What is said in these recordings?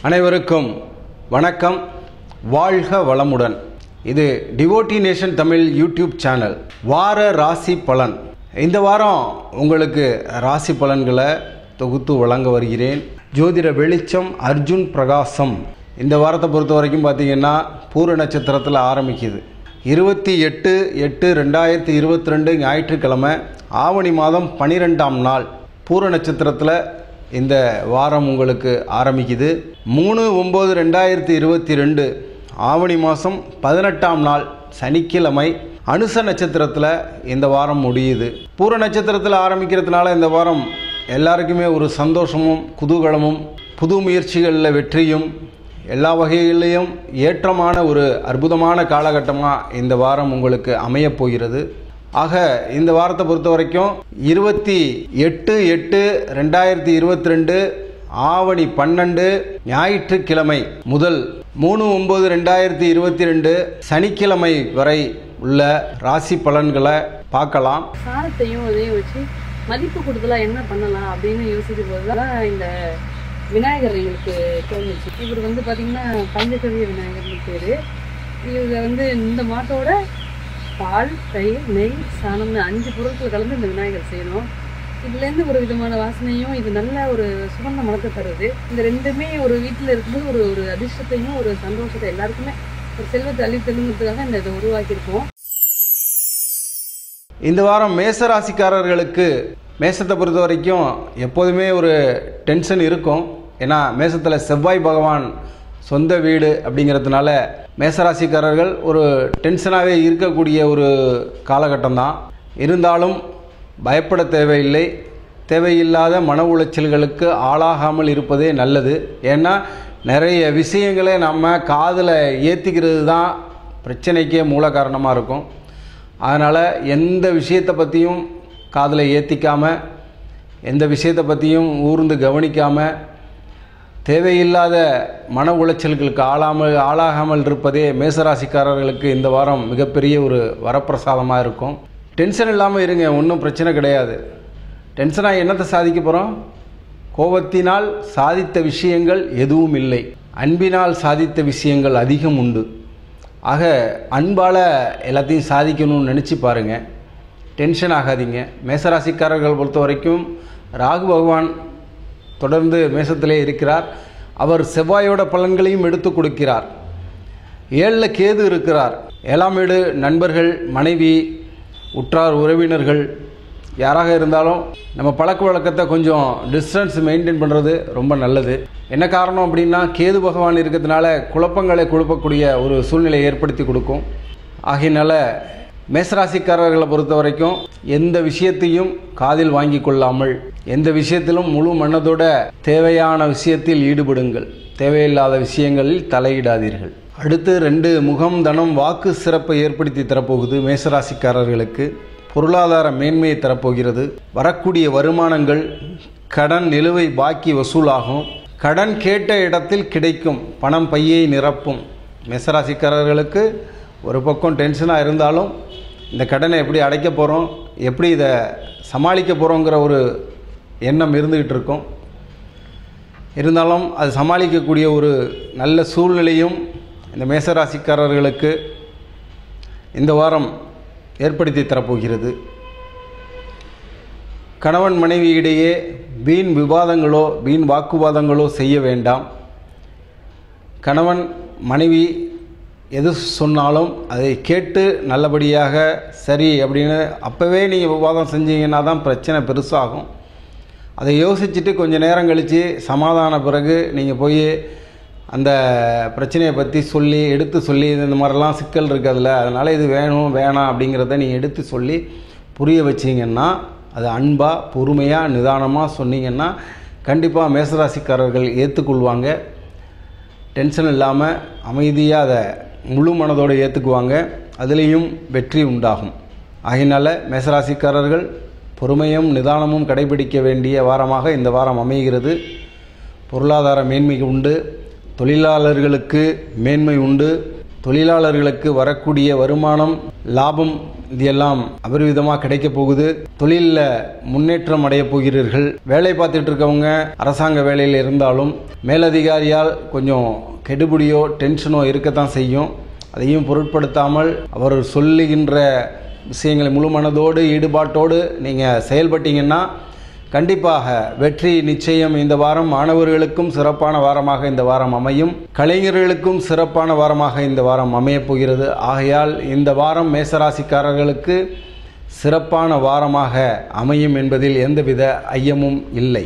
அனைவருக்கும் வணக்கம் வாழ்க வளமுடன் இது devotee nation Tamil YouTube channel வார ராசி பலன் இந்த வாரம் உங்களுக்கு ராசி பலன்களை தொகுத்து வழங்க வருகிறேன் ஜோதிட வெளிச்சம் அர்ஜுன் பிரகாசம் இந்த வாரத்தை பொறுத்த வரைக்கும் பார்த்தீங்கன்னா பூர நட்சத்திரத்தில் ஆரம்பிக்குது இருபத்தி எட்டு எட்டு ரெண்டாயிரத்தி இருபத்தி ரெண்டு ஞாயிற்றுக்கிழமை ஆவணி மாதம் பனிரெண்டாம் நாள் பூர நட்சத்திரத்தில் இந்த வாரம் உங்களுக்கு ஆரம்பிக்குது மூணு ஒம்பது ரெண்டாயிரத்தி இருபத்தி ரெண்டு ஆவணி மாதம் பதினெட்டாம் நாள் சனிக்கிழமை அனுச நட்சத்திரத்தில் இந்த வாரம் முடியுது பூர நட்சத்திரத்தில் ஆரம்பிக்கிறதுனால இந்த வாரம் எல்லாருக்குமே ஒரு சந்தோஷமும் குதூகலமும் புது முயற்சிகளில் வெற்றியும் எல்லா வகையிலையும் ஏற்றமான ஒரு அற்புதமான காலகட்டமாக இந்த வாரம் உங்களுக்கு அமையப் போகிறது ஆக இந்த வாரத்தை பொறுத்த வரைக்கும் இருபத்தி எட்டு எட்டு ரெண்டாயிரத்தி இருபத்தி ரெண்டு ஆவணி பன்னெண்டு ஞாயிற்றுக்கிழமை முதல் மூணு ஒம்பது ரெண்டாயிரத்தி இருபத்தி ரெண்டு சனிக்கிழமை வரை உள்ள ராசி பலன்களை பார்க்கலாம் சாரத்தையும் இதையும் வச்சு மதிப்பு கொடுத்தலாம் என்ன பண்ணலாம் அப்படின்னு யோசிக்கும் போது தான் இந்த விநாயகர் எங்களுக்கு தோணுச்சு இவர் வந்து பார்த்தீங்கன்னா பஞ்சகவிய விநாயகர்னு பேர் இதில் வந்து இந்த மாட்டோட பால் தயிர் நெய் சாணம்னு அஞ்சு பொருட்கள் கலந்து இந்த விநாயகர் செய்யணும் இதுலேருந்து ஒரு விதமான வாசனையும் இது நல்ல ஒரு சுகந்த மனத்தை தருது இந்த ரெண்டுமே ஒரு வீட்டில் இருக்கும்போது ஒரு ஒரு அதிர்ஷ்டத்தையும் ஒரு சந்தோஷத்தை எல்லாருக்குமே ஒரு செல்வத்தை அள்ளித்தருங்கிறதுக்காக இந்த இதை உருவாக்கியிருக்கோம் இந்த வாரம் மேச ராசிக்காரர்களுக்கு மேசத்தை பொறுத்த வரைக்கும் எப்போதுமே ஒரு டென்ஷன் இருக்கும் ஏன்னா மேசத்தில் செவ்வாய் பகவான் சொந்த வீடு அப்படிங்கிறதுனால மேசராசிக்காரர்கள் ஒரு டென்ஷனாகவே இருக்கக்கூடிய ஒரு காலகட்டம் தான் இருந்தாலும் பயப்பட தேவையில்லை தேவையில்லாத மன உளைச்சல்களுக்கு ஆளாகாமல் இருப்பதே நல்லது ஏன்னா நிறைய விஷயங்களை நம்ம காதில் ஏற்றிக்கிறது தான் பிரச்சனைக்கே மூல காரணமாக இருக்கும் அதனால் எந்த விஷயத்தை பற்றியும் காதில் ஏற்றிக்காமல் எந்த விஷயத்தை பற்றியும் ஊர்ந்து கவனிக்காமல் தேவையில்லாத மன உளைச்சல்களுக்கு ஆளாமல் ஆளாகாமல் இருப்பதே மேசராசிக்காரர்களுக்கு இந்த வாரம் மிகப்பெரிய ஒரு வரப்பிரசாதமாக இருக்கும் டென்ஷன் இல்லாமல் இருங்க ஒன்றும் பிரச்சனை கிடையாது டென்ஷனாக என்னத்தை சாதிக்க போகிறோம் கோபத்தினால் சாதித்த விஷயங்கள் எதுவும் இல்லை அன்பினால் சாதித்த விஷயங்கள் அதிகம் உண்டு ஆக அன்பால் எல்லாத்தையும் சாதிக்கணும்னு நினச்சி பாருங்கள் டென்ஷன் ஆகாதீங்க மேசராசிக்காரர்கள் பொறுத்த வரைக்கும் ராகு பகவான் தொடர்ந்து மேசத்திலே இருக்கிறார் அவர் செவ்வாயோட பலன்களையும் எடுத்து கொடுக்கிறார் ஏழில் கேது இருக்கிறார் ஏழாம் வீடு நண்பர்கள் மனைவி உற்றார் உறவினர்கள் யாராக இருந்தாலும் நம்ம பழக்க வழக்கத்தை கொஞ்சம் டிஸ்டன்ஸ் மெயின்டைன் பண்ணுறது ரொம்ப நல்லது என்ன காரணம் அப்படின்னா கேது பகவான் இருக்கிறதுனால குழப்பங்களை குழப்பக்கூடிய ஒரு சூழ்நிலையை ஏற்படுத்தி கொடுக்கும் ஆகையினால மேசராசிக்காரர்களை பொறுத்த வரைக்கும் எந்த விஷயத்தையும் காதில் வாங்கி கொள்ளாமல் எந்த விஷயத்திலும் முழு மனதோட தேவையான விஷயத்தில் ஈடுபடுங்கள் தேவையில்லாத விஷயங்களில் தலையிடாதீர்கள் அடுத்து ரெண்டு முகம் தனம் வாக்கு சிறப்பை ஏற்படுத்தி தரப்போகுது மேசராசிக்காரர்களுக்கு பொருளாதார மேன்மையை தரப்போகிறது வரக்கூடிய வருமானங்கள் கடன் நிலுவை பாக்கி வசூலாகும் கடன் கேட்ட இடத்தில் கிடைக்கும் பணம் பையை நிரப்பும் மேசராசிக்காரர்களுக்கு ஒரு பக்கம் டென்ஷனாக இருந்தாலும் இந்த கடனை எப்படி அடைக்க போகிறோம் எப்படி இதை சமாளிக்க போகிறோங்கிற ஒரு எண்ணம் இருந்துக்கிட்டு இருக்கும் இருந்தாலும் அது சமாளிக்கக்கூடிய ஒரு நல்ல சூழ்நிலையும் இந்த மேசராசிக்காரர்களுக்கு இந்த வாரம் ஏற்படுத்தி தரப்போகிறது கணவன் மனைவி இடையே வீண் விவாதங்களோ வீண் வாக்குவாதங்களோ செய்ய வேண்டாம் கணவன் மனைவி எது சொன்னாலும் அதை கேட்டு நல்லபடியாக சரி அப்படின்னு அப்போவே நீங்கள் விவாதம் செஞ்சீங்கன்னா தான் பிரச்சனை பெருசாகும் அதை யோசிச்சுட்டு கொஞ்சம் நேரம் கழித்து சமாதான பிறகு நீங்கள் போய் அந்த பிரச்சனையை பற்றி சொல்லி எடுத்து சொல்லி இந்த மாதிரிலாம் சிக்கல் இருக்குது அதில் அதனால் இது வேணும் வேணாம் அப்படிங்கிறத நீங்கள் எடுத்து சொல்லி புரிய வச்சிங்கன்னா அது அன்பாக பொறுமையாக நிதானமாக சொன்னீங்கன்னா கண்டிப்பாக மேசராசிக்காரர்கள் ஏற்றுக்கொள்வாங்க டென்ஷன் இல்லாமல் அமைதியாக அதை முழு மனதோடு ஏற்றுக்குவாங்க அதுலேயும் வெற்றி உண்டாகும் ஆகையினால மேசராசிக்காரர்கள் பொறுமையும் நிதானமும் கடைபிடிக்க வேண்டிய வாரமாக இந்த வாரம் அமைகிறது பொருளாதார மேன்மை உண்டு தொழிலாளர்களுக்கு மேன்மை உண்டு தொழிலாளர்களுக்கு வரக்கூடிய வருமானம் லாபம் இது எல்லாம் அபரிவிதமாக கிடைக்க போகுது தொழிலில் முன்னேற்றம் அடைய போகிறீர்கள் வேலை பார்த்துட்டு இருக்கவங்க அரசாங்க வேலையில் இருந்தாலும் மேலதிகாரியால் கொஞ்சம் கெடுபிடியோ டென்ஷனோ இருக்கத்தான் செய்யும் அதையும் பொருட்படுத்தாமல் அவர் சொல்லுகின்ற விஷயங்களை முழு மனதோடு ஈடுபாட்டோடு நீங்கள் செயல்பட்டீங்கன்னா கண்டிப்பாக வெற்றி நிச்சயம் இந்த வாரம் மாணவர்களுக்கும் சிறப்பான வாரமாக இந்த வாரம் அமையும் கலைஞர்களுக்கும் சிறப்பான வாரமாக இந்த வாரம் அமையப் போகிறது ஆகையால் இந்த வாரம் மேசராசிக்காரர்களுக்கு சிறப்பான வாரமாக அமையும் என்பதில் எந்தவித ஐயமும் இல்லை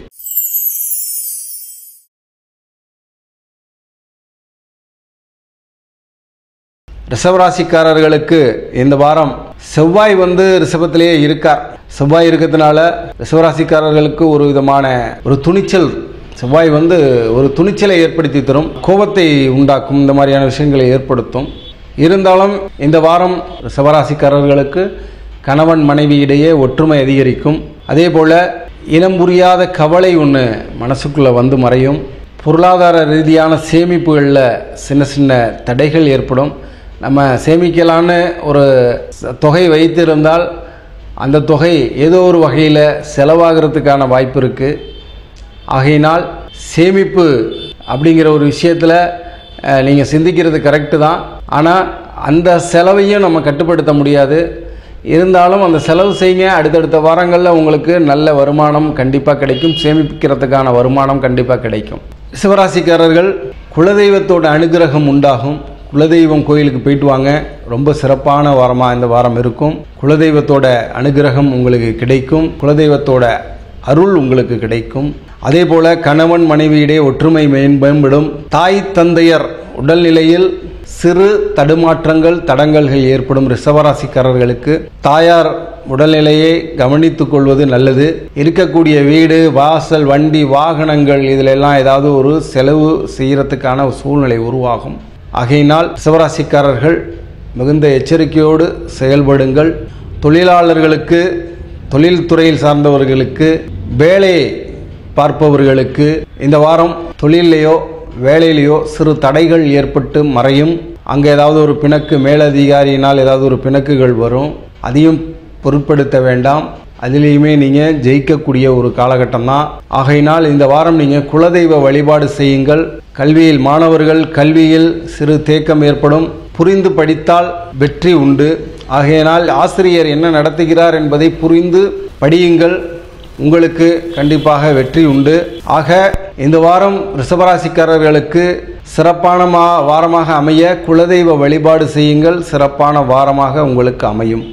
ரிஷபராசிக்காரர்களுக்கு இந்த வாரம் செவ்வாய் வந்து ரிஷபத்திலேயே இருக்கார் செவ்வாய் இருக்கிறதுனால ரிஷபராசிக்காரர்களுக்கு ஒரு விதமான ஒரு துணிச்சல் செவ்வாய் வந்து ஒரு துணிச்சலை ஏற்படுத்தி தரும் கோபத்தை உண்டாக்கும் இந்த மாதிரியான விஷயங்களை ஏற்படுத்தும் இருந்தாலும் இந்த வாரம் ரிஷபராசிக்காரர்களுக்கு கணவன் மனைவி இடையே ஒற்றுமை அதிகரிக்கும் அதே போல் இனம் புரியாத கவலை ஒன்று மனசுக்குள்ளே வந்து மறையும் பொருளாதார ரீதியான சேமிப்புகளில் சின்ன சின்ன தடைகள் ஏற்படும் நம்ம சேமிக்கலான்னு ஒரு ச- தொகை வைத்திருந்தால் அந்த தொகை ஏதோ ஒரு வகையில் செலவாகிறதுக்கான வாய்ப்பு இருக்குது ஆகையினால் சேமிப்பு அப்படிங்கிற ஒரு விஷயத்தில் நீங்கள் சிந்திக்கிறது கரெக்டு தான் ஆனால் அந்த செலவையும் நம்ம கட்டுப்படுத்த முடியாது இருந்தாலும் அந்த செலவு செய்யுங்க அடுத்தடுத்த வாரங்களில் உங்களுக்கு நல்ல வருமானம் கண்டிப்பாக கிடைக்கும் சேமிக்கிறதுக்கான வருமானம் கண்டிப்பாக கிடைக்கும் சிவராசிக்காரர்கள் குலதெய்வத்தோட அனுகிரகம் உண்டாகும் குலதெய்வம் கோயிலுக்கு போயிட்டு வாங்க ரொம்ப சிறப்பான வாரமாக இந்த வாரம் இருக்கும் குலதெய்வத்தோட அனுகிரகம் உங்களுக்கு கிடைக்கும் குலதெய்வத்தோட அருள் உங்களுக்கு கிடைக்கும் அதே போல கணவன் மனைவியிடையே ஒற்றுமை மேன் மேம்படும் தாய் தந்தையர் உடல்நிலையில் சிறு தடுமாற்றங்கள் தடங்கல்கள் ஏற்படும் ரிஷபராசிக்காரர்களுக்கு தாயார் உடல்நிலையை கவனித்துக் கொள்வது நல்லது இருக்கக்கூடிய வீடு வாசல் வண்டி வாகனங்கள் இதில் எல்லாம் ஏதாவது ஒரு செலவு செய்யறதுக்கான ஒரு சூழ்நிலை உருவாகும் ஆகையினால் ரிஷபராசிக்காரர்கள் மிகுந்த எச்சரிக்கையோடு செயல்படுங்கள் தொழிலாளர்களுக்கு தொழில்துறையில் சார்ந்தவர்களுக்கு வேலை பார்ப்பவர்களுக்கு இந்த வாரம் தொழிலையோ வேலையிலையோ சிறு தடைகள் ஏற்பட்டு மறையும் அங்கே ஏதாவது ஒரு பிணக்கு மேலதிகாரியினால் ஏதாவது ஒரு பிணக்குகள் வரும் அதையும் பொருட்படுத்த வேண்டாம் அதிலேயுமே நீங்கள் ஜெயிக்கக்கூடிய ஒரு காலகட்டம் தான் ஆகையினால் இந்த வாரம் நீங்கள் குலதெய்வ வழிபாடு செய்யுங்கள் கல்வியில் மாணவர்கள் கல்வியில் சிறு தேக்கம் ஏற்படும் புரிந்து படித்தால் வெற்றி உண்டு ஆகையினால் ஆசிரியர் என்ன நடத்துகிறார் என்பதை புரிந்து படியுங்கள் உங்களுக்கு கண்டிப்பாக வெற்றி உண்டு ஆக இந்த வாரம் ரிஷபராசிக்காரர்களுக்கு சிறப்பான மா வாரமாக அமைய குலதெய்வ வழிபாடு செய்யுங்கள் சிறப்பான வாரமாக உங்களுக்கு அமையும்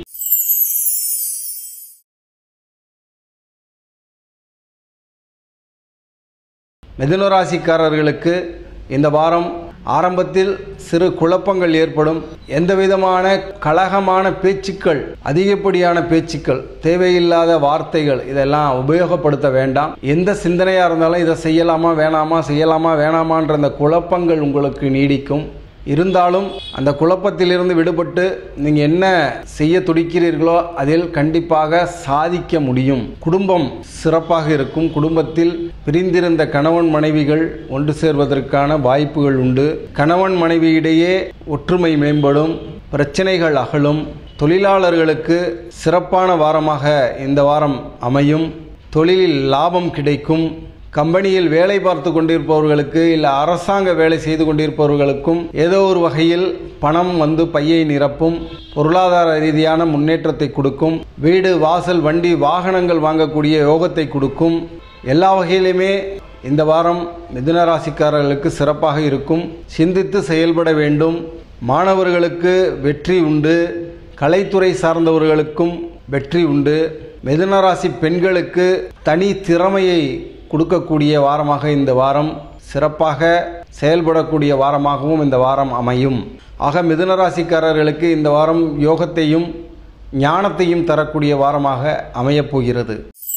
மிதுன ராசிக்காரர்களுக்கு இந்த வாரம் ஆரம்பத்தில் சிறு குழப்பங்கள் ஏற்படும் எந்த விதமான கலகமான பேச்சுக்கள் அதிகப்படியான பேச்சுக்கள் தேவையில்லாத வார்த்தைகள் இதெல்லாம் உபயோகப்படுத்த வேண்டாம் எந்த சிந்தனையா இருந்தாலும் இதை செய்யலாமா வேணாமா செய்யலாமா வேணாமான்ற அந்த குழப்பங்கள் உங்களுக்கு நீடிக்கும் இருந்தாலும் அந்த குழப்பத்திலிருந்து விடுபட்டு நீங்கள் என்ன செய்ய துடிக்கிறீர்களோ அதில் கண்டிப்பாக சாதிக்க முடியும் குடும்பம் சிறப்பாக இருக்கும் குடும்பத்தில் பிரிந்திருந்த கணவன் மனைவிகள் ஒன்று சேர்வதற்கான வாய்ப்புகள் உண்டு கணவன் மனைவியிடையே ஒற்றுமை மேம்படும் பிரச்சனைகள் அகலும் தொழிலாளர்களுக்கு சிறப்பான வாரமாக இந்த வாரம் அமையும் தொழிலில் லாபம் கிடைக்கும் கம்பெனியில் வேலை பார்த்து கொண்டிருப்பவர்களுக்கு இல்லை அரசாங்க வேலை செய்து கொண்டிருப்பவர்களுக்கும் ஏதோ ஒரு வகையில் பணம் வந்து பையை நிரப்பும் பொருளாதார ரீதியான முன்னேற்றத்தை கொடுக்கும் வீடு வாசல் வண்டி வாகனங்கள் வாங்கக்கூடிய யோகத்தை கொடுக்கும் எல்லா வகையிலுமே இந்த வாரம் மிதுன ராசிக்காரர்களுக்கு சிறப்பாக இருக்கும் சிந்தித்து செயல்பட வேண்டும் மாணவர்களுக்கு வெற்றி உண்டு கலைத்துறை சார்ந்தவர்களுக்கும் வெற்றி உண்டு மிதுன ராசி பெண்களுக்கு தனி திறமையை கொடுக்கக்கூடிய வாரமாக இந்த வாரம் சிறப்பாக செயல்படக்கூடிய வாரமாகவும் இந்த வாரம் அமையும் ஆக மிதுன ராசிக்காரர்களுக்கு இந்த வாரம் யோகத்தையும் ஞானத்தையும் தரக்கூடிய வாரமாக அமையப் போகிறது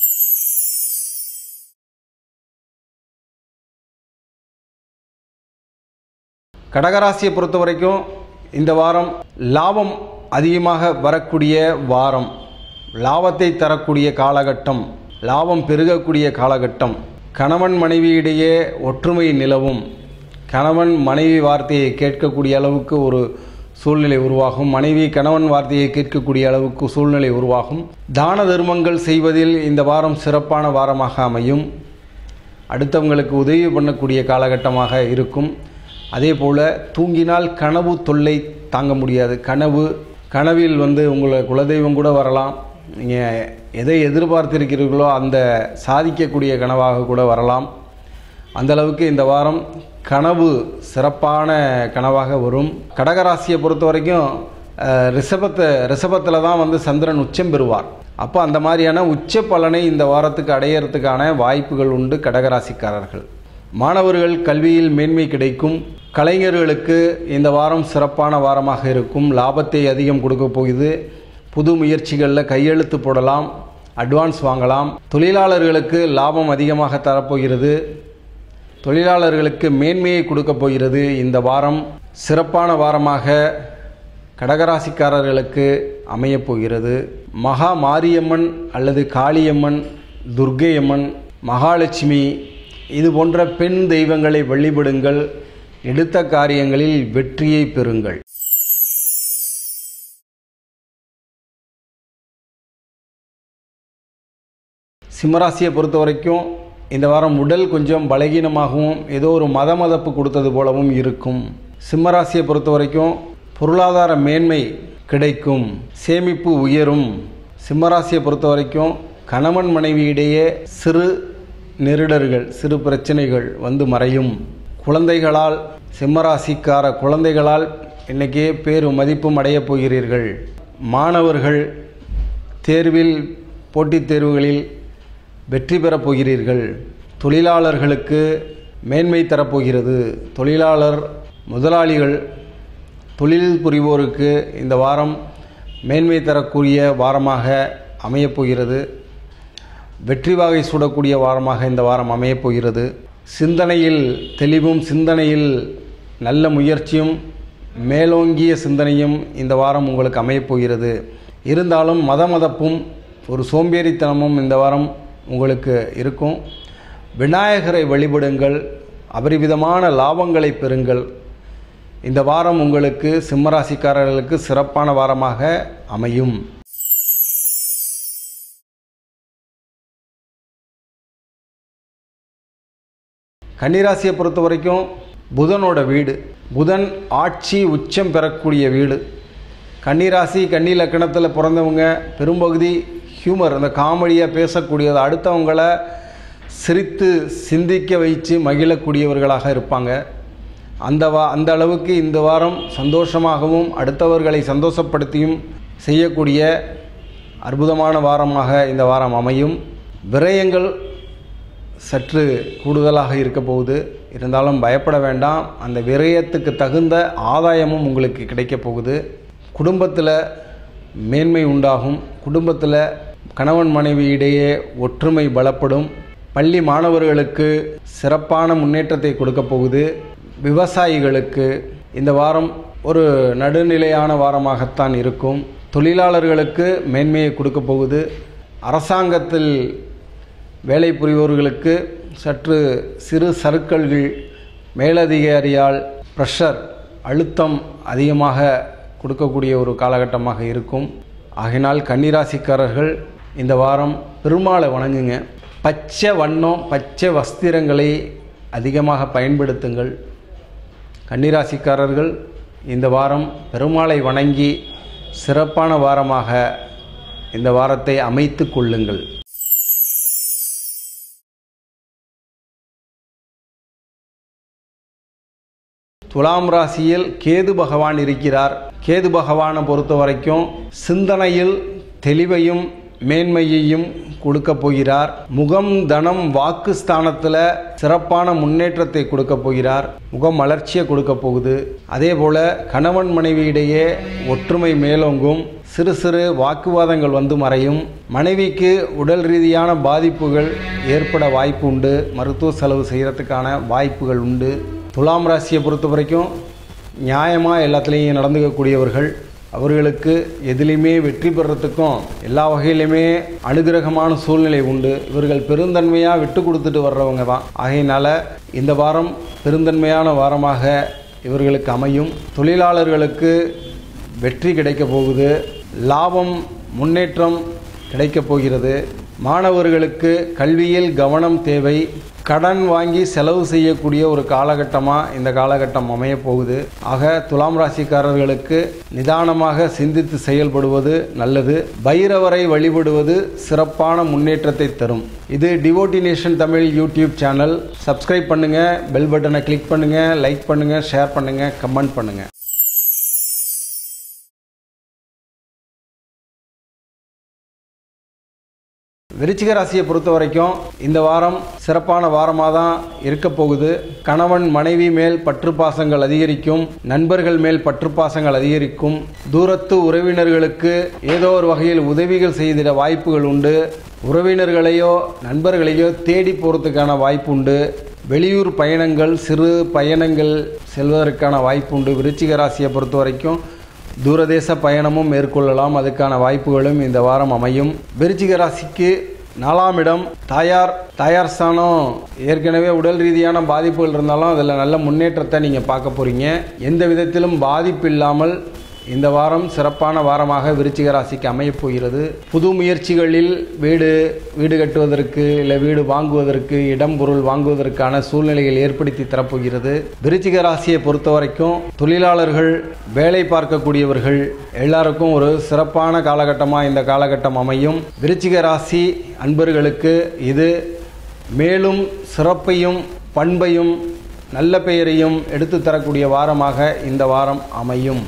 கடகராசியை பொறுத்த வரைக்கும் இந்த வாரம் லாபம் அதிகமாக வரக்கூடிய வாரம் லாபத்தை தரக்கூடிய காலகட்டம் லாபம் பெருகக்கூடிய காலகட்டம் கணவன் மனைவியிடையே ஒற்றுமை நிலவும் கணவன் மனைவி வார்த்தையை கேட்கக்கூடிய அளவுக்கு ஒரு சூழ்நிலை உருவாகும் மனைவி கணவன் வார்த்தையை கேட்கக்கூடிய அளவுக்கு சூழ்நிலை உருவாகும் தான தர்மங்கள் செய்வதில் இந்த வாரம் சிறப்பான வாரமாக அமையும் அடுத்தவங்களுக்கு உதவி பண்ணக்கூடிய காலகட்டமாக இருக்கும் அதே போல் தூங்கினால் கனவு தொல்லை தாங்க முடியாது கனவு கனவில் வந்து உங்களை குலதெய்வம் கூட வரலாம் நீங்கள் எதை எதிர்பார்த்திருக்கிறீர்களோ அந்த சாதிக்கக்கூடிய கனவாக கூட வரலாம் அந்த அளவுக்கு இந்த வாரம் கனவு சிறப்பான கனவாக வரும் கடகராசியை பொறுத்த வரைக்கும் அஹ், ரிஷபத்தை ரிஷபத்தில் தான் வந்து சந்திரன் உச்சம் பெறுவார் அப்போ அந்த மாதிரியான உச்ச பலனை இந்த வாரத்துக்கு அடையிறதுக்கான வாய்ப்புகள் உண்டு கடகராசிக்காரர்கள் மாணவர்கள் கல்வியில் மேன்மை கிடைக்கும் கலைஞர்களுக்கு இந்த வாரம் சிறப்பான வாரமாக இருக்கும் லாபத்தை அதிகம் கொடுக்க போகுது புது முயற்சிகளில் கையெழுத்து போடலாம் அட்வான்ஸ் வாங்கலாம் தொழிலாளர்களுக்கு லாபம் அதிகமாக தரப்போகிறது தொழிலாளர்களுக்கு மேன்மையை கொடுக்க போகிறது இந்த வாரம் சிறப்பான வாரமாக கடகராசிக்காரர்களுக்கு அமையப் போகிறது மகா மாரியம்மன் அல்லது காளியம்மன் துர்க்கையம்மன் மகாலட்சுமி இது போன்ற பெண் தெய்வங்களை வழிபடுங்கள் எடுத்த காரியங்களில் வெற்றியை பெறுங்கள் சிம்மராசியை பொறுத்த வரைக்கும் இந்த வாரம் உடல் கொஞ்சம் பலகீனமாகவும் ஏதோ ஒரு மத மதப்பு கொடுத்தது போலவும் இருக்கும் சிம்மராசியை பொறுத்த வரைக்கும் பொருளாதார மேன்மை கிடைக்கும் சேமிப்பு உயரும் சிம்மராசியை பொறுத்த வரைக்கும் கணவன் மனைவியிடையே சிறு நெருடர்கள் சிறு பிரச்சனைகள் வந்து மறையும் குழந்தைகளால் சிம்மராசிக்கார குழந்தைகளால் இன்றைக்கே பேரு மதிப்பும் அடையப் போகிறீர்கள் மாணவர்கள் தேர்வில் போட்டித் தேர்வுகளில் வெற்றி பெறப் போகிறீர்கள் தொழிலாளர்களுக்கு மேன்மை தரப்போகிறது தொழிலாளர் முதலாளிகள் தொழில் புரிவோருக்கு இந்த வாரம் மேன்மை தரக்கூடிய வாரமாக அமையப் போகிறது வெற்றி வாகை சூடக்கூடிய வாரமாக இந்த வாரம் அமையப் போகிறது சிந்தனையில் தெளிவும் சிந்தனையில் நல்ல முயற்சியும் மேலோங்கிய சிந்தனையும் இந்த வாரம் உங்களுக்கு அமையப் போகிறது இருந்தாலும் மத மதப்பும் ஒரு சோம்பேறித்தனமும் இந்த வாரம் உங்களுக்கு இருக்கும் விநாயகரை வழிபடுங்கள் அபரிவிதமான லாபங்களை பெறுங்கள் இந்த வாரம் உங்களுக்கு சிம்மராசிக்காரர்களுக்கு சிறப்பான வாரமாக அமையும் கன்னிராசியை பொறுத்த வரைக்கும் புதனோட வீடு புதன் ஆட்சி உச்சம் பெறக்கூடிய வீடு கன்னிராசி கன்னி லக்கணத்தில் பிறந்தவங்க பெரும்பகுதி ஹியூமர் அந்த காமெடியாக பேசக்கூடியது அடுத்தவங்களை சிரித்து சிந்திக்க வைத்து மகிழக்கூடியவர்களாக இருப்பாங்க அந்த வா அந்த அளவுக்கு இந்த வாரம் சந்தோஷமாகவும் அடுத்தவர்களை சந்தோஷப்படுத்தியும் செய்யக்கூடிய அற்புதமான வாரமாக இந்த வாரம் அமையும் விரயங்கள் சற்று கூடுதலாக இருக்க போகுது இருந்தாலும் பயப்பட வேண்டாம் அந்த விரயத்துக்கு தகுந்த ஆதாயமும் உங்களுக்கு கிடைக்கப் போகுது குடும்பத்தில் மேன்மை உண்டாகும் குடும்பத்தில் கணவன் மனைவி இடையே ஒற்றுமை பலப்படும் பள்ளி மாணவர்களுக்கு சிறப்பான முன்னேற்றத்தை கொடுக்க போகுது விவசாயிகளுக்கு இந்த வாரம் ஒரு நடுநிலையான வாரமாகத்தான் இருக்கும் தொழிலாளர்களுக்கு மேன்மையை கொடுக்க போகுது அரசாங்கத்தில் வேலை புரிவோர்களுக்கு சற்று சிறு சறுக்கல்கள் மேலதிகாரியால் ப்ரெஷர் அழுத்தம் அதிகமாக கொடுக்கக்கூடிய ஒரு காலகட்டமாக இருக்கும் ஆகினால் கன்னிராசிக்காரர்கள் இந்த வாரம் பெருமாளை வணங்குங்க பச்சை வண்ணம் பச்சை வஸ்திரங்களை அதிகமாக பயன்படுத்துங்கள் கன்னிராசிக்காரர்கள் இந்த வாரம் பெருமாளை வணங்கி சிறப்பான வாரமாக இந்த வாரத்தை அமைத்து கொள்ளுங்கள் துலாம் ராசியில் கேது பகவான் இருக்கிறார் கேது பகவானை பொறுத்த வரைக்கும் சிந்தனையில் தெளிவையும் மேன்மையையும் கொடுக்க போகிறார் முகம் தனம் வாக்கு ஸ்தானத்தில் சிறப்பான முன்னேற்றத்தை கொடுக்க போகிறார் முகம் மலர்ச்சியை கொடுக்க போகுது அதே போல கணவன் மனைவியிடையே ஒற்றுமை மேலோங்கும் சிறு சிறு வாக்குவாதங்கள் வந்து மறையும் மனைவிக்கு உடல் ரீதியான பாதிப்புகள் ஏற்பட வாய்ப்பு உண்டு மருத்துவ செலவு செய்கிறதுக்கான வாய்ப்புகள் உண்டு துலாம் ராசியை பொறுத்த வரைக்கும் நியாயமாக எல்லாத்துலேயும் நடந்துக்கக்கூடியவர்கள் அவர்களுக்கு எதுலேயுமே வெற்றி பெறத்துக்கும் எல்லா வகையிலுமே அனுகிரகமான சூழ்நிலை உண்டு இவர்கள் பெருந்தன்மையாக விட்டு கொடுத்துட்டு வர்றவங்க தான் ஆகையினால இந்த வாரம் பெருந்தன்மையான வாரமாக இவர்களுக்கு அமையும் தொழிலாளர்களுக்கு வெற்றி கிடைக்கப் போகுது லாபம் முன்னேற்றம் கிடைக்கப் போகிறது மாணவர்களுக்கு கல்வியில் கவனம் தேவை கடன் வாங்கி செலவு செய்யக்கூடிய ஒரு காலகட்டமாக இந்த காலகட்டம் அமையப் போகுது ஆக துலாம் ராசிக்காரர்களுக்கு நிதானமாக சிந்தித்து செயல்படுவது நல்லது பைரவரை வழிபடுவது சிறப்பான முன்னேற்றத்தை தரும் இது devotee nation Tamil YouTube channel subscribe பண்ணுங்கள் பெல் பட்டனை கிளிக் பண்ணுங்கள் லைக் பண்ணுங்கள் ஷேர் பண்ணுங்கள் கமெண்ட் பண்ணுங்கள் விருச்சிக ராசியை பொறுத்த வரைக்கும் இந்த வாரம் சிறப்பான வாரமாக தான் இருக்க போகுது கணவன் மனைவி மேல் பற்று பாசங்கள் அதிகரிக்கும் நண்பர்கள் மேல் பற்று பாசங்கள் அதிகரிக்கும் தூரத்து உறவினர்களுக்கு ஏதோ ஒரு வகையில் உதவிகள் செய்திட வாய்ப்புகள் உண்டு உறவினர்களையோ நண்பர்களையோ தேடி போகிறதுக்கான வாய்ப்பு உண்டு வெளியூர் பயணங்கள் சிறு பயணங்கள் செல்வதற்கான வாய்ப்பு உண்டு விருச்சிக ராசியை பொறுத்த வரைக்கும் தூரதேச பயணமும் மேற்கொள்ளலாம் அதுக்கான வாய்ப்புகளும் இந்த வாரம் அமையும் விருச்சிக ராசிக்கு நாலாம் இடம் தாயார் தாயார் ஸ்தானம் ஏற்கனவே உடல் ரீதியான பாதிப்புகள் இருந்தாலும் அதில் நல்ல முன்னேற்றத்தை நீங்கள் பார்க்க போகிறீங்க எந்த விதத்திலும் பாதிப்பு இல்லாமல் இந்த வாரம் சிறப்பான வாரமாக விருச்சிக ராசிக்கு அமையப் போகிறது புது முயற்சிகளில் வீடு வீடு கட்டுவதற்கு இல்லை வீடு வாங்குவதற்கு இடம் பொருள் வாங்குவதற்கான சூழ்நிலைகள் ஏற்படுத்தி தரப்போகிறது விருச்சிக ராசியை பொறுத்த வரைக்கும் தொழிலாளர்கள் வேலை பார்க்கக்கூடியவர்கள் எல்லாருக்கும் ஒரு சிறப்பான காலகட்டமாக இந்த காலகட்டம் அமையும் விருச்சிக ராசி அன்பர்களுக்கு இது மேலும் சிறப்பையும் பண்பையும் நல்ல பெயரையும் எடுத்து தரக்கூடிய வாரமாக இந்த வாரம் அமையும்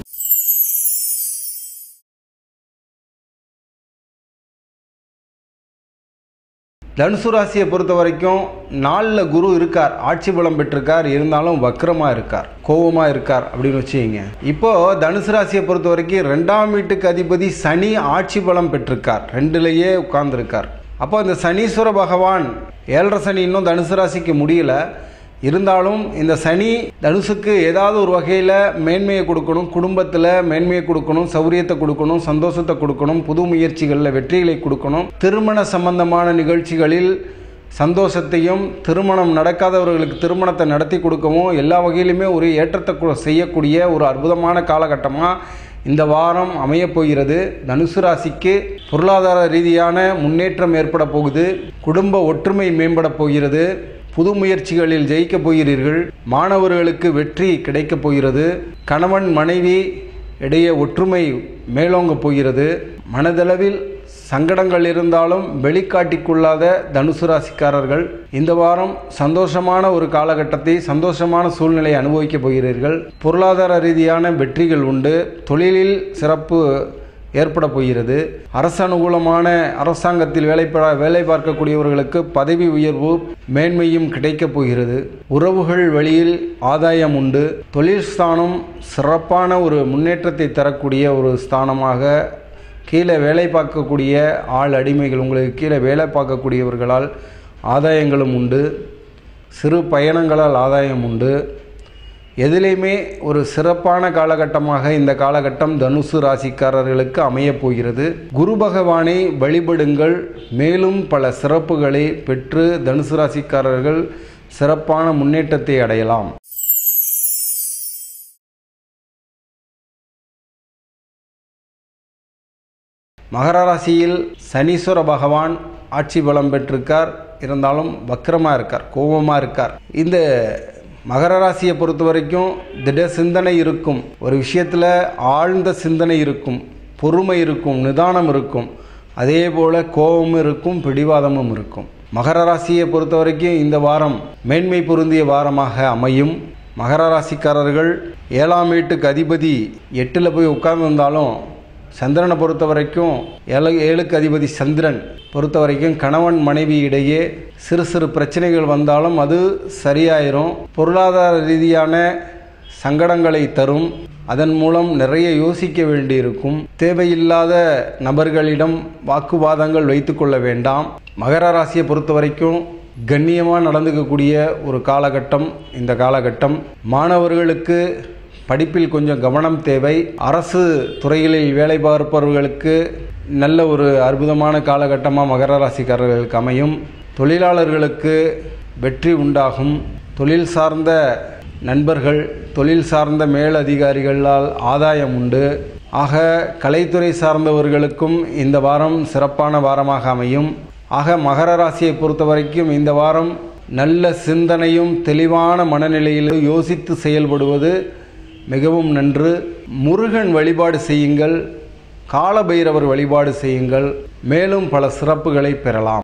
தனுசு ராசியை பொறுத்த வரைக்கும் நாலில் குரு இருக்கார் ஆட்சி பலம் பெற்றிருக்கார் இருந்தாலும் வக்கரமாக இருக்கார் கோபமாக இருக்கார் அப்படின்னு வச்சுக்கிங்க இப்போ தனுசு ராசியை பொறுத்த வரைக்கும் ரெண்டாம் வீட்டுக்கு அதிபதி சனி ஆட்சி பலம் பெற்றிருக்கார் ரெண்டுலேயே உட்கார்ந்துருக்கார் அப்போ இந்த சனீஸ்வர பகவான் ஏழரை சனி இன்னும் தனுசு ராசிக்கு முடியல இருந்தாலும் இந்த சனி தனுசுக்கு ஏதாவது ஒரு வகையில் மேன்மையை கொடுக்கணும் குடும்பத்தில் மேன்மையை கொடுக்கணும் சௌரியத்தை கொடுக்கணும் சந்தோஷத்தை கொடுக்கணும் புது முயற்சிகளில் வெற்றிகளை கொடுக்கணும் திருமண சம்பந்தமான நிகழ்ச்சிகளில் சந்தோஷத்தையும் திருமணம் நடக்காதவர்களுக்கு திருமணத்தை நடத்தி கொடுக்கவும் எல்லா வகையிலுமே ஒரு ஏற்றத்தை கு- செய்யக்கூடிய ஒரு அற்புதமான காலகட்டமாக இந்த வாரம் அமையப் போகிறது தனுசு ராசிக்கு பொருளாதார ரீதியான முன்னேற்றம் ஏற்பட போகுது குடும்ப ஒற்றுமை மேம்பட போகிறது புது முயற்சிகளில் ஜெயிக்கப் போகிறீர்கள் மாணவர்களுக்கு வெற்றி கிடைக்கப் போகிறது கணவன் மனைவி இடையே ஒற்றுமை மேலோங்க போகிறது மனதளவில் சங்கடங்கள் இருந்தாலும் வெளிக்காட்டிக்கொள்ளாத தனுசு ராசிக்காரர்கள் இந்த வாரம் சந்தோஷமான ஒரு காலகட்டத்தை சந்தோஷமான சூழ்நிலையை அனுபவிக்கப் போகிறீர்கள் பொருளாதார ரீதியான வெற்றிகள் உண்டு தொழிலில் சிறப்பு ஏற்பட போகிறது அரசு அனுகூலமான அரசாங்கத்தில் வேலை பா- வேலை பார்க்கக்கூடியவர்களுக்கு பதவி உயர்வு மேன்மையும் கிடைக்கப் போகிறது உறவுகள் வழியில் ஆதாயம் உண்டு தொழில் ஸ்தானம் சிறப்பான ஒரு முன்னேற்றத்தை தரக்கூடிய ஒரு ஸ்தானமாக கீழே வேலை பார்க்கக்கூடிய ஆள் அடிமைகள் உங்களுக்கு கீழே வேலை பார்க்கக்கூடியவர்களால் ஆதாயங்களும் உண்டு சிறு பயணங்களால் ஆதாயம் உண்டு எதிலையுமே ஒரு சிறப்பான காலகட்டமாக இந்த காலகட்டம் தனுசு ராசிக்காரர்களுக்கு அமையப் போகிறது குரு பகவானை வழிபடுங்கள் மேலும் பல சிறப்புகளை பெற்று தனுசு ராசிக்காரர்கள் சிறப்பான முன்னேற்றத்தை அடையலாம் மகர ராசியில் சனீஸ்வர பகவான் ஆட்சி பலம் பெற்றிருக்கார் இருந்தாலும் வக்கரமாக இருக்கார் கோபமாக இருக்கார் இந்த மகர ராசியை பொறுத்த வரைக்கும் திட சிந்தனை இருக்கும் ஒரு விஷயத்தில் ஆழ்ந்த சிந்தனை இருக்கும் பொறுமை இருக்கும் நிதானம் இருக்கும் அதே போல் கோபமும் இருக்கும் பிடிவாதமும் இருக்கும் மகர ராசியை பொறுத்த வரைக்கும் இந்த வாரம் மேன்மை பொருந்திய வாரமாக அமையும் மகர ராசிக்காரர்கள் ஏழாம் வீட்டுக்கு அதிபதி எட்டில் போய் உட்கார்ந்திருந்தாலும் சந்திரனை பொறுத்த வரைக்கும் ஏழு ஏழுக்கு அதிபதி சந்திரன் பொறுத்த வரைக்கும் கணவன் மனைவி இடையே சிறு சிறு பிரச்சனைகள் வந்தாலும் அது சரியாயிரும் பொருளாதார ரீதியான சங்கடங்களை தரும் அதன் மூலம் நிறைய யோசிக்க வேண்டியிருக்கும் தேவையில்லாத நபர்களிடம் வாக்குவாதங்கள் வைத்துக்கொள்ள வேண்டாம் மகர ராசியை பொறுத்த வரைக்கும் கண்ணியமாக நடந்துக்கக்கூடிய ஒரு காலகட்டம் இந்த காலகட்டம் மாணவர்களுக்கு படிப்பில் கொஞ்சம் கவனம் தேவை அரசு துறைகளில் வேலை பார்ப்பவர்களுக்கு நல்ல ஒரு அற்புதமான காலகட்டமாக மகர ராசிக்காரர்களுக்கு அமையும் தொழிலாளர்களுக்கு வெற்றி உண்டாகும் தொழில் சார்ந்த நண்பர்கள் தொழில் சார்ந்த மேலதிகாரிகளால் ஆதாயம் உண்டு ஆக கலைத்துறை சார்ந்தவர்களுக்கும் இந்த வாரம் சிறப்பான வாரமாக அமையும் ஆக மகர ராசியை பொறுத்த வரைக்கும் இந்த வாரம் நல்ல சிந்தனையும் தெளிவான மனநிலையில் யோசித்து செயல்படுவது மிகவும் நன்று முருகன் வழிபாடு செய்யுங்கள் காலபைரவர் வழிபாடு செய்யுங்கள் மேலும் பல சிறப்புகளை பெறலாம்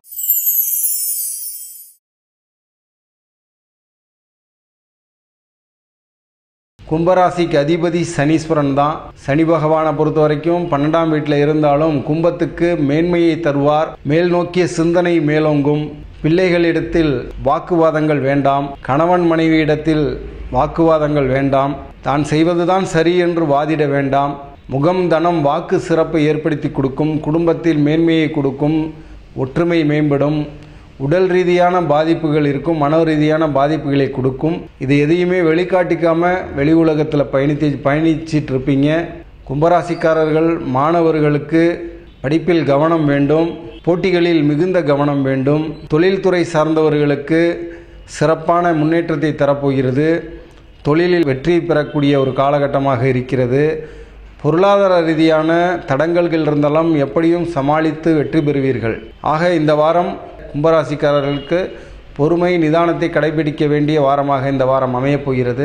கும்பராசிக்கு அதிபதி சனீஸ்வரன் தான் சனி பகவானை பொறுத்த வரைக்கும் பன்னெண்டாம் வீட்டில் இருந்தாலும் கும்பத்துக்கு மேன்மையை தருவார் மேல் நோக்கிய சிந்தனை மேலோங்கும் பிள்ளைகளிடத்தில் வாக்குவாதங்கள் வேண்டாம் கணவன் மனைவியிடத்தில் வாக்குவாதங்கள் வேண்டாம் தான் செய்வதுதான் சரி என்று வாதிட வேண்டாம் முகம் தனம் வாக்கு சிறப்பை ஏற்படுத்தி கொடுக்கும் குடும்பத்தில் மேன்மையை கொடுக்கும் ஒற்றுமை மேம்படும் உடல் ரீதியான பாதிப்புகள் இருக்கும் மன ரீதியான பாதிப்புகளை கொடுக்கும் இது எதையுமே வெளிக்காட்டிக்காம வெளி உலகத்தில் பயணித்து பயணிச்சிட்டு இருப்பீங்க கும்பராசிக்காரர்கள் மாணவர்களுக்கு படிப்பில் கவனம் வேண்டும் போட்டிகளில் மிகுந்த கவனம் வேண்டும் தொழில்துறை சார்ந்தவர்களுக்கு சிறப்பான முன்னேற்றத்தை தரப்போகிறது தொழிலில் வெற்றி பெறக்கூடிய ஒரு காலகட்டமாக இருக்கிறது பொருளாதார ரீதியான தடங்கல்கள் இருந்தாலும் எப்படியும் சமாளித்து வெற்றி பெறுவீர்கள் ஆக இந்த வாரம் கும்பராசிக்காரர்களுக்கு பொறுமை நிதானத்தை கடைபிடிக்க வேண்டிய வாரமாக இந்த வாரம் அமையப் போகிறது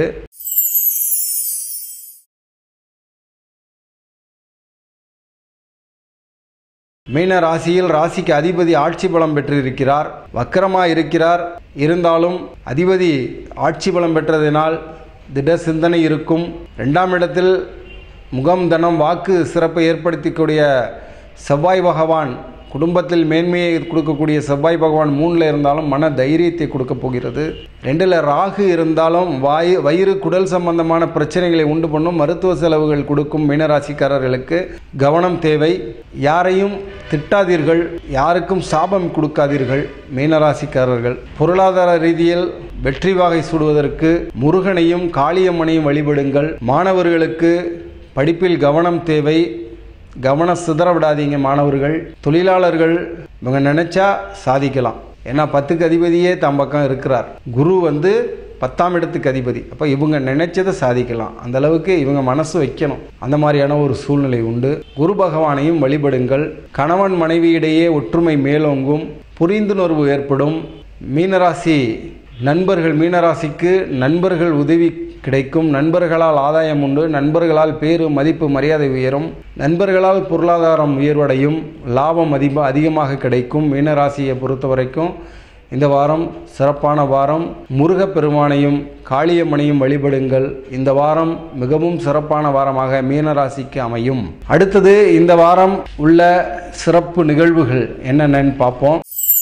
மீன ராசியில் ராசிக்கு அதிபதி ஆட்சி பலம் பெற்றிருக்கிறார் வக்கரமாக இருக்கிறார் இருந்தாலும் அதிபதி ஆட்சி பலம் பெற்றதினால் திட சிந்தனை இருக்கும் ரெண்டாம் இடத்தில் முகம் தனம் வாக்கு சிறப்பை ஏற்படுத்தக்கூடிய செவ்வாய் பகவான் குடும்பத்தில் மேன்மையை கொடுக்கக்கூடிய செவ்வாய் பகவான் மூணில் இருந்தாலும் மன தைரியத்தை கொடுக்க போகிறது ரெண்டில் ராகு இருந்தாலும் வாயு வயிறு குடல் சம்பந்தமான பிரச்சனைகளை உண்டு பண்ணும் மருத்துவ செலவுகள் கொடுக்கும் மீனராசிக்காரர்களுக்கு கவனம் தேவை யாரையும் திட்டாதீர்கள் யாருக்கும் சாபம் கொடுக்காதீர்கள் மீனராசிக்காரர்கள் பொருளாதார ரீதியில் வெற்றி வாகை சூடுவதற்கு முருகனையும் காளியம்மனையும் வழிபடுங்கள் மாணவர்களுக்கு படிப்பில் கவனம் தேவை கவனம் சிதற விடாதீங்க மாணவர்கள் தொழிலாளர்கள் இவங்க நினைச்சா சாதிக்கலாம் ஏன்னா பத்துக்கு அதிபதியே தம் பக்கம் இருக்கிறார் குரு வந்து பத்தாம் இடத்துக்கு அதிபதி அப்போ இவங்க நினைச்சதை சாதிக்கலாம் அந்த அளவுக்கு இவங்க மனசு வைக்கணும் அந்த மாதிரியான ஒரு சூழ்நிலை உண்டு குரு பகவானையும் வழிபடுங்கள் கணவன் மனைவியிடையே ஒற்றுமை மேலோங்கும் புரிந்துணர்வு ஏற்படும் மீனராசி நண்பர்கள் மீனராசிக்கு நண்பர்கள் உதவி கிடைக்கும் நண்பர்களால் ஆதாயம் உண்டு நண்பர்களால் பேரு மதிப்பு மரியாதை உயரும் நண்பர்களால் பொருளாதாரம் உயர்வடையும் லாபம் அதிக அதிகமாக கிடைக்கும் மீனராசியை பொறுத்த வரைக்கும் இந்த வாரம் சிறப்பான வாரம் முருகப்பெருமானையும் காளியம்மனையும் வழிபடுங்கள் இந்த வாரம் மிகவும் சிறப்பான வாரமாக மீனராசிக்கு அமையும் அடுத்தது இந்த வாரம் உள்ள சிறப்பு நிகழ்வுகள் என்னென்னு பார்ப்போம்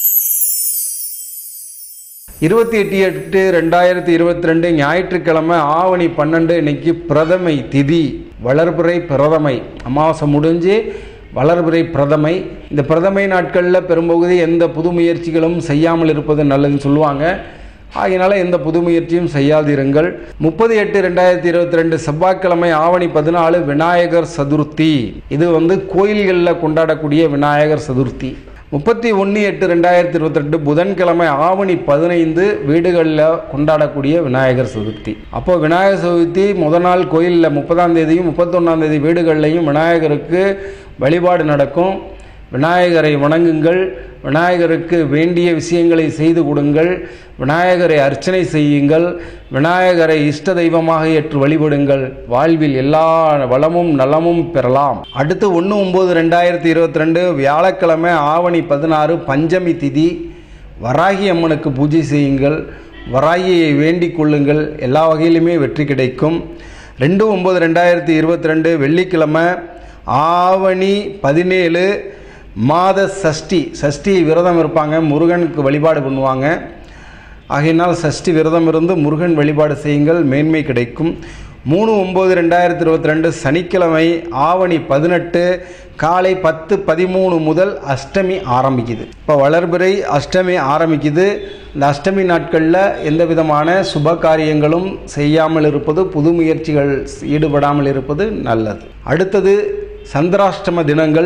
இருபத்தி எட்டு எட்டு ரெண்டாயிரத்தி இருபத்தி ரெண்டு ஞாயிற்றுக்கிழமை ஆவணி பன்னெண்டு இன்னைக்கு பிரதமை திதி வளர்பிறை பிரதமை அமாவாசை முடிஞ்சு வளர்பிறை பிரதமை இந்த பிரதமை நாட்களில் பெரும்பகுதி எந்த புது முயற்சிகளும் செய்யாமல் இருப்பது நல்லதுன்னு சொல்லுவாங்க ஆகையினால எந்த புது முயற்சியும் செய்யாதிருங்கள் முப்பது எட்டு ரெண்டாயிரத்தி இருபத்தி ரெண்டு செவ்வாய்க்கிழமை ஆவணி பதினாலு விநாயகர் சதுர்த்தி இது வந்து கோயில்களில் கொண்டாடக்கூடிய விநாயகர் சதுர்த்தி முப்பத்தி ஒன்று எட்டு ரெண்டாயிரத்தி இருபத்தி ரெண்டு புதன்கிழமை ஆவணி பதினைந்து வீடுகளில் கொண்டாடக்கூடிய விநாயகர் சதுர்த்தி அப்போ விநாயகர் சதுர்த்தி முத நாள் கோயிலில் முப்பதாம் தேதியும் முப்பத்தொன்னாம் தேதி வீடுகள்லையும் விநாயகருக்கு வழிபாடு நடக்கும் விநாயகரை வணங்குங்கள் விநாயகருக்கு வேண்டிய விஷயங்களை செய்து கொடுங்கள் விநாயகரை அர்ச்சனை செய்யுங்கள் விநாயகரை இஷ்ட தெய்வமாக ஏற்று வழிபடுங்கள் வாழ்வில் எல்லா வளமும் நலமும் பெறலாம் அடுத்து ஒன்று ஒம்பது ரெண்டாயிரத்தி இருபத்தி ரெண்டு வியாழக்கிழமை ஆவணி பதினாறு பஞ்சமி திதி வராகி அம்மனுக்கு பூஜை செய்யுங்கள் வராகியை வேண்டிக் கொள்ளுங்கள் எல்லா வகையிலுமே வெற்றி கிடைக்கும் ரெண்டு ஒம்பது ரெண்டாயிரத்தி இருபத்தி ரெண்டு வெள்ளிக்கிழமை ஆவணி பதினேழு மாத சஷ்டி சஷ்டி விரதம் இருப்பாங்க முருகனுக்கு வழிபாடு பண்ணுவாங்க ஆகையினால் சஷ்டி விரதம் இருந்து முருகன் வழிபாடு செய்யுங்கள் மேன்மை கிடைக்கும் மூணு ஒம்பது ரெண்டாயிரத்தி இருபத்தி ரெண்டு சனிக்கிழமை ஆவணி பதினெட்டு காலை பத்து பதிமூணு முதல் அஷ்டமி ஆரம்பிக்குது இப்போ வளர்பிறை அஷ்டமி ஆரம்பிக்குது இந்த அஷ்டமி நாட்களில் எந்த விதமான சுப காரியங்களும் செய்யாமல் இருப்பது புது முயற்சிகள் ஈடுபடாமல் இருப்பது நல்லது அடுத்தது சந்திராஷ்டம தினங்கள்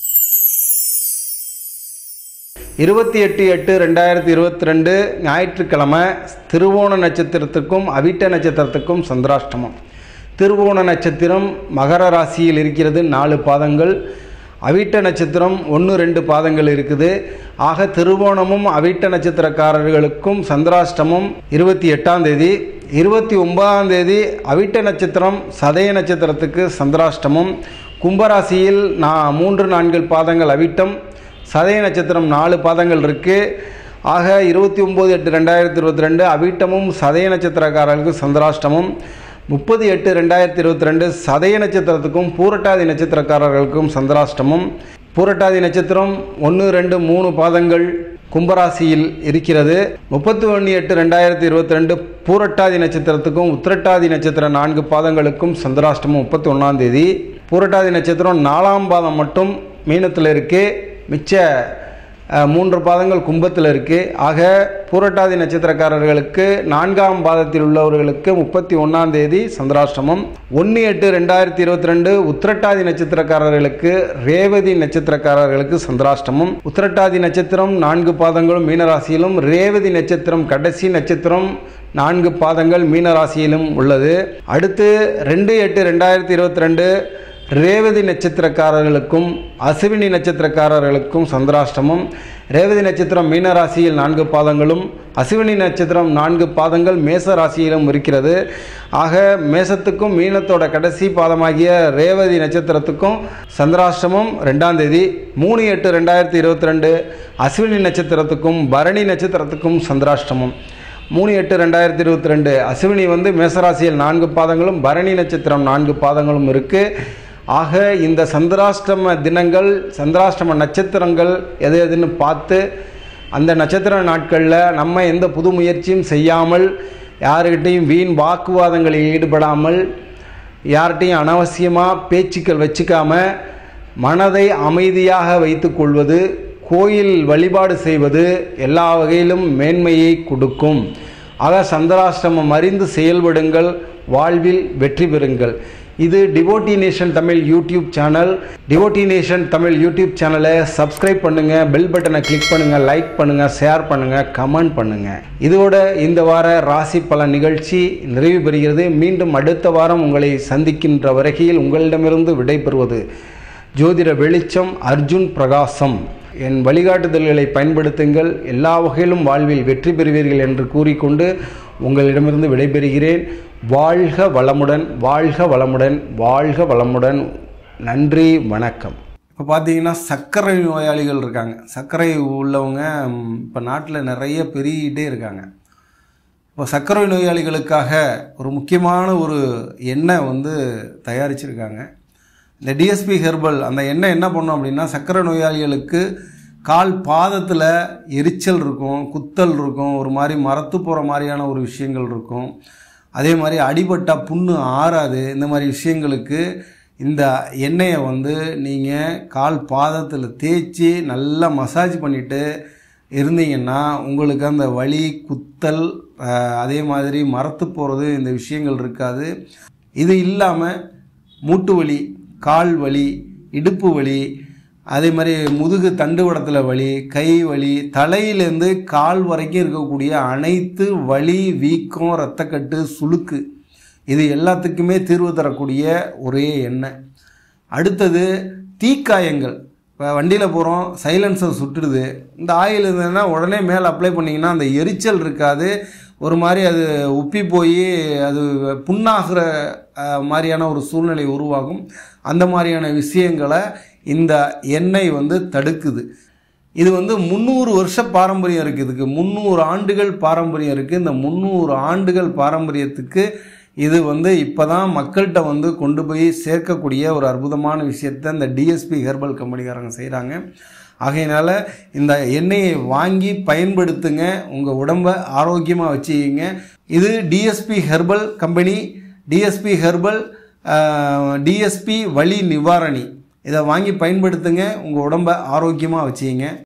இருபத்தி எட்டு எட்டு ரெண்டாயிரத்தி இருபத்தி ரெண்டு ஞாயிற்றுக்கிழமை திருவோண நட்சத்திரத்துக்கும் அவிட்ட நட்சத்திரத்துக்கும் சந்திராஷ்டமம் திருவோண நட்சத்திரம் மகர ராசியில் இருக்கிறது நாலு பாதங்கள் அவிட்ட நட்சத்திரம் ஒன்று ரெண்டு பாதங்கள் இருக்குது ஆக திருவோணமும் அவிட்ட நட்சத்திரக்காரர்களுக்கும் சந்திராஷ்டமம் இருபத்தி எட்டாம் தேதி இருபத்தி ஒன்பதாம் தேதி அவிட்ட நட்சத்திரம் சதய நட்சத்திரத்துக்கு சந்திராஷ்டமம் கும்பராசியில் நான் மூன்று நான்கு பாதங்கள் அவிட்டம் சதய நட்சத்திரம் நாலு பாதங்கள் இருக்குது ஆக இருபத்தி ஒம்பது எட்டு ரெண்டாயிரத்தி இருபத்தி ரெண்டு அவிட்டமும் சதய நட்சத்திரக்காரர்களுக்கு சந்திராஷ்டமம் முப்பது எட்டு ரெண்டாயிரத்தி இருபத்தி ரெண்டு சதய நட்சத்திரத்துக்கும் பூரட்டாதி நட்சத்திரக்காரர்களுக்கும் சந்திராஷ்டமம் பூரட்டாதி நட்சத்திரம் ஒன்று ரெண்டு மூணு பாதங்கள் கும்பராசியில் இருக்கிறது முப்பத்தி ஒன்று எட்டு ரெண்டாயிரத்தி இருபத்தி ரெண்டு பூரட்டாதி நட்சத்திரத்துக்கும் உத்திரட்டாதி நட்சத்திர நான்கு பாதங்களுக்கும் சந்திராஷ்டமம் முப்பத்தி ஒன்றாம் தேதி பூரட்டாதி நட்சத்திரம் நாலாம் பாதம் மட்டும் மீனத்தில் இருக்குது மிச்ச அஹ், மூன்று பாதங்கள் கும்பத்தில் இருக்குது ஆக பூரட்டாதி நட்சத்திரக்காரர்களுக்கு நான்காம் பாதத்தில் உள்ளவர்களுக்கு முப்பத்தி ஒன்றாம் தேதி சந்திராஷ்டமம் ஒன்று எட்டு ரெண்டாயிரத்தி இருபத்தி ரெண்டு உத்திரட்டாதி நட்சத்திரக்காரர்களுக்கு ரேவதி நட்சத்திரக்காரர்களுக்கு சந்திராஷ்டமம் உத்திரட்டாதி நட்சத்திரம் நான்கு பாதங்களும் மீனராசியிலும் ரேவதி நட்சத்திரம் கடைசி நட்சத்திரம் நான்கு பாதங்கள் மீனராசியிலும் உள்ளது அடுத்து ரெண்டு எட்டு ரெண்டாயிரத்தி இருபத்தி ரெண்டு ரேவதி நட்சத்திரக்காரர்களுக்கும் அசுவினி நட்சத்திரக்காரர்களுக்கும் சந்திராஷ்டமம் ரேவதி நட்சத்திரம் மீன ராசியில் நான்கு பாதங்களும் அசுவினி நட்சத்திரம் நான்கு பாதங்கள் மேச ராசியிலும் இருக்கிறது ஆக மேசத்துக்கும் மீனத்தோட கடைசி பாதமாகிய ரேவதி நட்சத்திரத்துக்கும் சந்திராஷ்டமம் ரெண்டாம் தேதி மூணு எட்டு ரெண்டாயிரத்தி இருபத்தி ரெண்டு அஸ்வினி நட்சத்திரத்துக்கும் பரணி நட்சத்திரத்துக்கும் சந்திராஷ்டமம் மூணு எட்டு ரெண்டாயிரத்தி இருபத்தி ரெண்டு அஸ்வினி வந்து மேசராசியில் நான்கு பாதங்களும் பரணி நட்சத்திரம் நான்கு பாதங்களும் இருக்குது ஆக இந்த சந்திராஷ்டம தினங்கள் சந்திராஷ்டம நட்சத்திரங்கள் எது எதுன்னு பார்த்து அந்த நட்சத்திர நாட்களில் நம்ம எந்த புது முயற்சியும் செய்யாமல் யாருக்கிட்டையும் வீண் வாக்குவாதங்களில் ஈடுபடாமல் யார்கிட்டையும் அனாவசியமாக பேச்சுக்கள் வச்சுக்காம மனதை அமைதியாக வைத்துக்கொள்வது கோயில் வழிபாடு செய்வது எல்லா வகையிலும் மேன்மையை கொடுக்கும் ஆக சந்திராஷ்டமம் அறிந்து செயல்படுங்கள் வாழ்வில் வெற்றி பெறுங்கள் இது devotee nation Tamil YouTube channel devotee nation Tamil YouTube சேனலை சப்ஸ்கிரைப் பண்ணுங்கள் பெல் பட்டனை கிளிக் பண்ணுங்கள் லைக் பண்ணுங்கள் ஷேர் பண்ணுங்கள் கமெண்ட் பண்ணுங்கள் இதோட இந்த வார ராசி பல நிகழ்ச்சி நிறைவு பெறுகிறது மீண்டும் அடுத்த வாரம் உங்களை சந்திக்கின்ற வரையில் உங்களிடமிருந்து விடைபெறுவது ஜோதிட வெளிச்சம் அர்ஜுன் பிரகாசம் என் வழிகாட்டுதல்களை பயன்படுத்துங்கள் எல்லா வகையிலும் வாழ்வில் வெற்றி பெறுவீர்கள் என்று கூறிக்கொண்டு உங்களிடமிருந்து விடைபெறுகிறேன் வாழ்க வளமுடன் வாழ்க வளமுடன் வாழ்க வளமுடன் நன்றி வணக்கம் இப்போ பார்த்தீங்கன்னா சர்க்கரை நோயாளிகள் இருக்காங்க சர்க்கரை உள்ளவங்க இப்போ நாட்டில் நிறைய பெருகிட்டே இருக்காங்க இப்போ சர்க்கரை நோயாளிகளுக்காக ஒரு முக்கியமான ஒரு எண்ணெய் வந்து தயாரிச்சிருக்காங்க இந்த டிஎஸ்பி ஹெர்பல் அந்த எண்ணெய் என்ன பண்ணும் அப்படின்னா சர்க்கரை நோயாளிகளுக்கு கால் பாதத்தில் எரிச்சல் இருக்கும் குத்தல் இருக்கும் ஒரு மாதிரி மரத்து போகிற மாதிரியான ஒரு விஷயங்கள் இருக்கும் அதே மாதிரி அடிபட்டா புண்ணு ஆறாது இந்த மாதிரி விஷயங்களுக்கு இந்த எண்ணெயை வந்து நீங்கள் கால் பாதத்தில் தேய்ச்சி நல்லா மசாஜ் பண்ணிவிட்டு இருந்தீங்கன்னா உங்களுக்கு அந்த வலி குத்தல் அஹ், அதே மாதிரி மரத்து போகிறது இந்த விஷயங்கள் இருக்காது இது இல்லாமல் மூட்டு வலி கால் வலி இடுப்பு வலி அதே மாதிரி முதுகு தண்டுவடத்தில் வலி கை வலி தலையிலேருந்து கால் வரைக்கும் இருக்கக்கூடிய அனைத்து வலி வீக்கம் இரத்தக்கட்டு சுளுக்கு இது எல்லாத்துக்குமே தீர்வு தரக்கூடிய ஒரே எண்ணெய் அடுத்தது தீக்காயங்கள் இப்போ வண்டியில் போகிறோம் சைலன்சர் சுட்டுடுது இந்த ஆயில் இருந்ததுன்னா உடனே மேலே அப்ளை பண்ணிங்கன்னா அந்த எரிச்சல் இருக்காது ஒரு மாதிரி அது உப்பி போய் அது புண்ணாகிற அஹ், மாதிரியான ஒரு சூழ்நிலை உருவாகும் அந்த மாதிரியான விஷயங்களை இந்த எண்ணெய் வந்து தடுக்குது இது வந்து முந்நூறு வருஷ பாரம்பரியம் இருக்குது இதுக்கு முந்நூறு ஆண்டுகள் பாரம்பரியம் இருக்குது இந்த முந்நூறு ஆண்டுகள் பாரம்பரியத்துக்கு இது வந்து இப்போ தான் மக்கள்கிட்ட வந்து கொண்டு போய் சேர்க்கக்கூடிய ஒரு அற்புதமான விஷயத்தை இந்த டிஎஸ்பி ஹெர்பல் கம்பெனிக்காரங்க செய்கிறாங்க ஆகையினால இந்த எண்ணெயை வாங்கி பயன்படுத்துங்க உங்கள் உடம்பை ஆரோக்கியமாக வச்சுக்கிங்க இது DSP herbal company DSP herbal DSP வலி நிவாரணி இதை வாங்கி பயன்படுத்துங்க உங்கள் உடம்பை ஆரோக்கியமாக வச்சுக்கிங்க